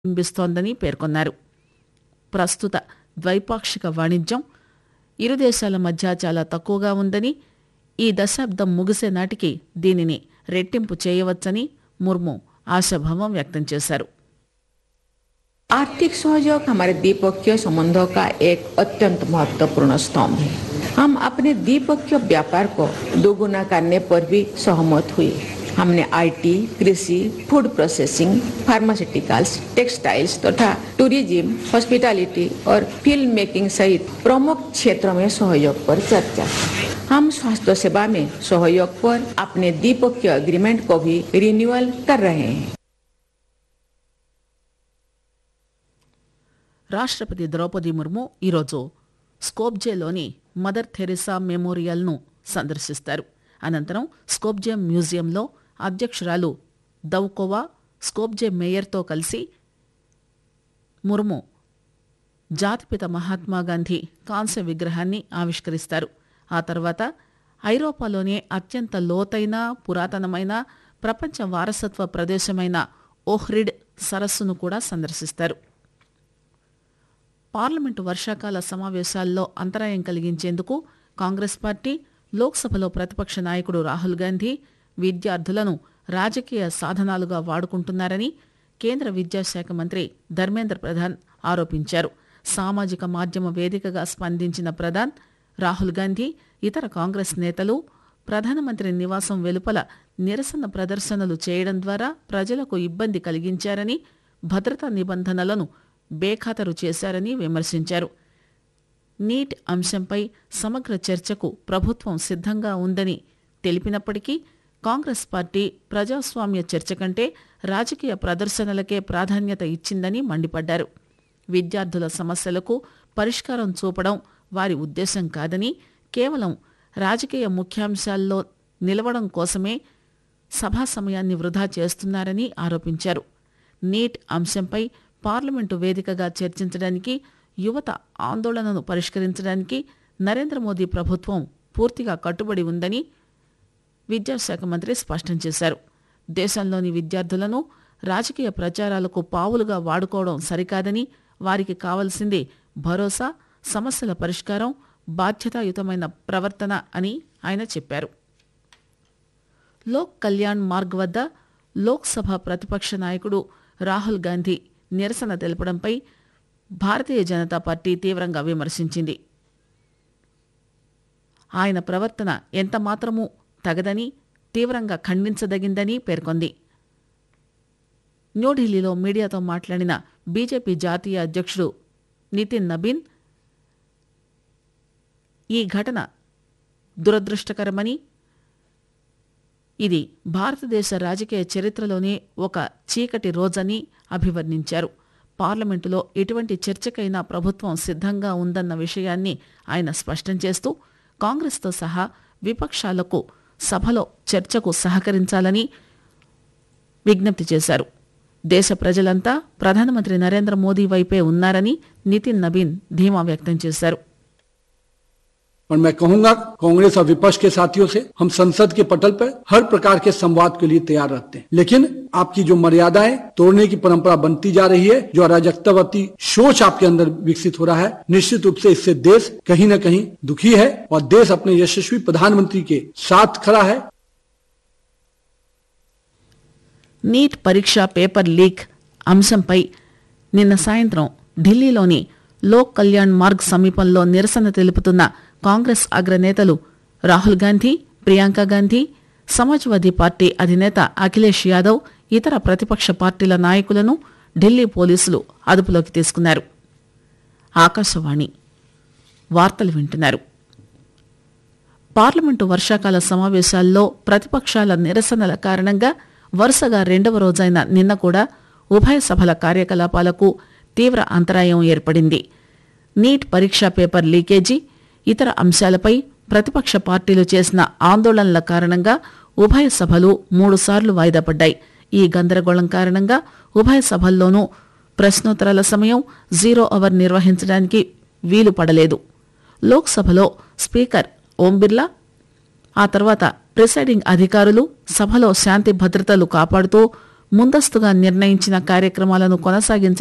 బింబిస్తోందని పేర్కొన్నారు ప్రస్తుత ద్వైపాక్షిక వాణిజ్యం ఇరు దేశాల మధ్య చాలా తక్కువగా ఉందని ఈ దశాబ్దం ముగిసే నాటికి దీనిని రెట్టింపు చేయవచ్చని ముర్ము ఆశాభావం వ్యక్తం చేశారు आर्थिक सहयोग हमारे द्विपक्षीय संबंधों का एक अत्यंत महत्वपूर्ण स्तंभ है हम अपने द्विपक्षीय व्यापार को दोगुना करने पर भी सहमत हुए हमने आईटी, कृषि फूड प्रोसेसिंग फार्मास्यूटिकल्स टेक्सटाइल्स तथा टूरिज्म हॉस्पिटैलिटी और फिल्म मेकिंग सहित प्रमुख क्षेत्रों में सहयोग पर चर्चा की। हम स्वास्थ्य सेवा में सहयोग पर अपने द्विपक्षीय एग्रीमेंट को भी रिन्यूअल कर रहे हैं రాష్ట్రపతి ద్రౌపది ముర్ము ఈరోజు స్కోప్జేలోని మదర్ థెరెసా మెమోరియల్ను సందర్శిస్తారు అనంతరం స్కోప్జే మ్యూజియంలో అధ్యక్షురాలు దౌకోవా స్కోప్జే మేయర్తో కలిసి ముర్ము జాతిపిత మహాత్మాగాంధీ కాంస్య విగ్రహాన్ని ఆవిష్కరిస్తారు ఆ తర్వాత ఐరోపాలోనే అత్యంత లోతైన పురాతనమైన ప్రపంచ వారసత్వ ప్రదేశమైన ఓహ్రిడ్ సరస్సును కూడా సందర్శిస్తారు పార్లమెంటు వర్షాకాల సమావేశాల్లో అంతరాయం కలిగించేందుకు కాంగ్రెస్ పార్టీ లోక్సభలో ప్రతిపక్ష నాయకుడు రాహుల్ గాంధీ విద్యార్థులను రాజకీయ సాధనాలుగా వాడుకుంటున్నారని కేంద్ర విద్యాశాఖ మంత్రి ధర్మేంద్ర ప్రధాన్ ఆరోపించారు సామాజిక మాధ్యమ వేదికగా స్పందించిన ప్రధాన్ రాహుల్ గాంధీ ఇతర కాంగ్రెస్ నేతలు ప్రధానమంత్రి నివాసం వెలుపల నిరసన ప్రదర్శనలు చేయడం ద్వారా ప్రజలకు ఇబ్బంది కలిగించారని భద్రతా నిబంధనలను బేఖాతరు చేశారని విమర్శించారు నీట్ అంశంపై సమగ్ర చర్చకు ప్రభుత్వం సిద్ధంగా ఉందని తెలిపినప్పటికీ కాంగ్రెస్ పార్టీ ప్రజాస్వామ్య చర్చ కంటే రాజకీయ ప్రదర్శనలకే ప్రాధాన్యత ఇచ్చిందని మండిపడ్డారు విద్యార్థుల సమస్యలకు పరిష్కారం చూపడం వారి ఉద్దేశం కాదని కేవలం రాజకీయ ముఖ్యాంశాల్లో నిలవడం కోసమే సభా సమయాన్ని వృధా చేస్తున్నారని ఆరోపించారు నీట్ అంశంపై పార్లమెంటు వేదికగా చర్చించడానికి యువత ఆందోళనను పరిష్కరించడానికి నరేంద్ర మోదీ ప్రభుత్వం పూర్తిగా కట్టుబడి ఉందని విద్యాశాఖ మంత్రి స్పష్టం చేశారు దేశంలోని విద్యార్థులను రాజకీయ ప్రచారాలకు పావులుగా వాడుకోవడం సరికాదని వారికి కావలసింది భరోసా సమస్యల పరిష్కారం బాధ్యతాయుతమైన ప్రవర్తన అని ఆయన చెప్పారు లోక్ కళ్యాణ్ మార్గ్ వద్ద లోక్సభ ప్రతిపక్ష నాయకుడు రాహుల్ గాంధీ నిరసన తెలపడంపై భారతీయ జనతా పార్టీ తీవ్రంగా విమర్శించింది ఆయన ప్రవర్తన ఎంతమాత్రమూ తగదని తీవ్రంగా ఖండించదగిందని పేర్కొంది న్యూఢిల్లీలో మీడియాతో మాట్లాడిన బీజేపీ జాతీయ అధ్యక్షుడు నితిన్ నబీన్ ఈ ఘటన దురదృష్టకరమని ఇది భారతదేశ రాజకీయ చరిత్రలోనే ఒక చీకటి రోజని అభివర్ణించారు పార్లమెంటులో ఎటువంటి చర్చకైనా ప్రభుత్వం సిద్ధంగా ఉందన్న విషయాన్ని ఆయన స్పష్టం చేస్తూ కాంగ్రెస్తో సహా విపక్షాలకు సభలో చర్చకు సహకరించాలని విజ్ఞప్తి చేశారు దేశ ప్రజలంతా ప్రధానమంత్రి నరేంద్ర మోదీ వైపే ఉన్నారని నితిన్ నబీన్ ధీమా వ్యక్తం చేశారు और मैं कहूंगा कांग्रेस और विपक्ष के साथियों से हम संसद के पटल पर हर प्रकार के संवाद के लिए तैयार रहते हैं लेकिन आपकी जो मर्यादाएं तोड़ने की परंपरा बनती जा रही है जो अराजकतावती सोच आपके अंदर विकसित हो रहा है निश्चित रूप से इससे देश कहीं न कहीं दुखी है और देश अपने यशस्वी प्रधानमंत्री के साथ खड़ा है నీట్ పరీక్ష పేపర్ లీక్ అంశంపై నిన్న సాయంత్రం ఢిల్లీలోని లోక్ కళ్యాణ్ మార్గ్ సమీపంలో నిరసన తెలుపుతున్న కాంగ్రెస్ అగ్రనేతలు రాహుల్ గాంధీ ప్రియాంక గాంధీ సమాజ్వాదీ పార్టీ అధినేత అఖిలేష్ యాదవ్ ఇతర ప్రతిపక్ష పార్టీల నాయకులను ఢిల్లీ పోలీసులు అదుపులోకి తీసుకున్నారు ఆకాశవాణి వార్తలు వింటున్నారు పార్లమెంటు వర్షాకాల సమావేశాల్లో ప్రతిపక్షాల నిరసనల కారణంగా వరుసగా రెండవ రోజైన నిన్న కూడా ఉభయ సభల కార్యకలాపాలకు తీవ్ర అంతరాయం ఏర్పడింది నీట్ పరీక్షా పేపర్ లీకేజీ ఇతర అంశాలపై ప్రతిపక్ష పార్టీలు చేసిన ఆందోళనల కారణంగా ఉభయ సభలు మూడుసార్లు వాయిదా పడ్డాయి ఈ గందరగోళం కారణంగా ఉభయ సభల్లోనూ ప్రశ్నోత్తరాల సమయం జీరో అవర్ నిర్వహించడానికి వీలు పడలేదు లోక్సభలో స్పీకర్ ఓం బిర్లా ఆ తర్వాత ప్రిసైడింగ్ అధికారులు సభలో శాంతి భద్రతలు కాపాడుతూ ముందస్తుగా నిర్ణయించిన కార్యక్రమాలను కొనసాగించ